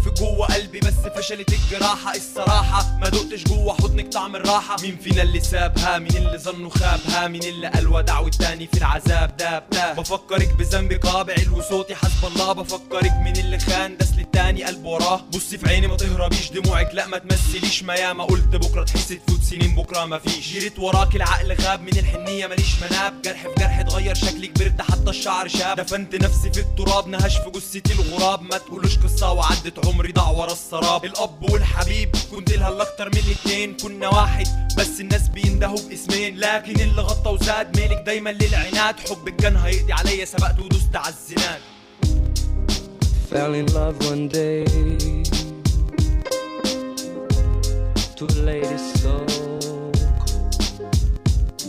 وقفت جوه قلبي بس فشلت الجراحة الصراحة ما دقتش جوه حضنك طعم الراحة مين فينا اللي سابها مين اللي ظنه خابها مين اللي قال ودع والتاني في العذاب داب داب بفكرك بذنبي قابع وصوتي حسب الله بفكرك مين اللي خان دس للتاني قلب وراه بصي في عيني ما تهربيش دموعك لا ما تمثليش ما ياما قلت بكره تحس تفوت سنين بكره ما فيش جريت وراك العقل غاب من الحنيه ماليش مناب جرح في جرح اتغير شكلي كبرت حتى الشعر شاب دفنت نفسي في التراب نهش في جثتي الغراب ما تقولوش قصه وعدت عمري ضاع ورا السراب الاب والحبيب كنت لها الاكتر من الاتنين كنا واحد بس الناس بيندهوا باسمين لكن اللي غطى وزاد ميلك دايما للعناد حبك كان هيقضي عليا سبقت ودوست على الزناد Fell in love one day. Too late, it's so cold.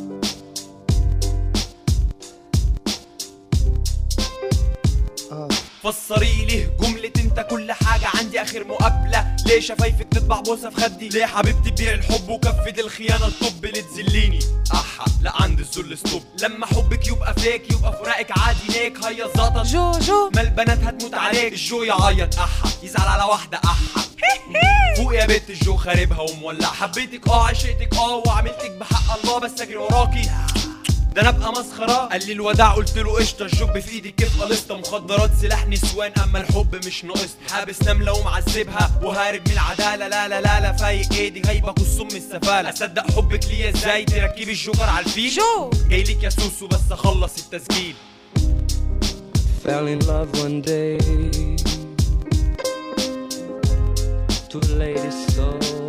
فسري لي جملة انت كل حاجة عندي اخر مقابلة ليه شفايفك تطبع بوسة في خدي ليه حبيبتي تبيع الحب وكفة الخيانة الطب اللي تذليني احا لا عندي الذل ستوب لما حبك يبقى فيك يبقى فراقك عادي ليك هيا زاطة جو جو ما البنات هتموت عليك الجو يعيط احا يزعل على واحدة احا فوق يا بنت الجو خاربها ومولع حبيتك اه عشقتك اه وعملتك بحق الله بس اجري وراكي ده انا ابقى مسخره قال لي الوداع قلت له قشطه الجوب في ايدي كيف قلصته مخدرات سلاح نسوان اما الحب مش ناقص حابس نمله ومعذبها وهارب من العداله لا لا لا لا فايق ايدي غايبك والسم السفاله اصدق حبك ليا ازاي تركبي الجوكر على الفيل جو جايلك يا سوسو بس اخلص التسجيل Fell in love one day. Too late, it's so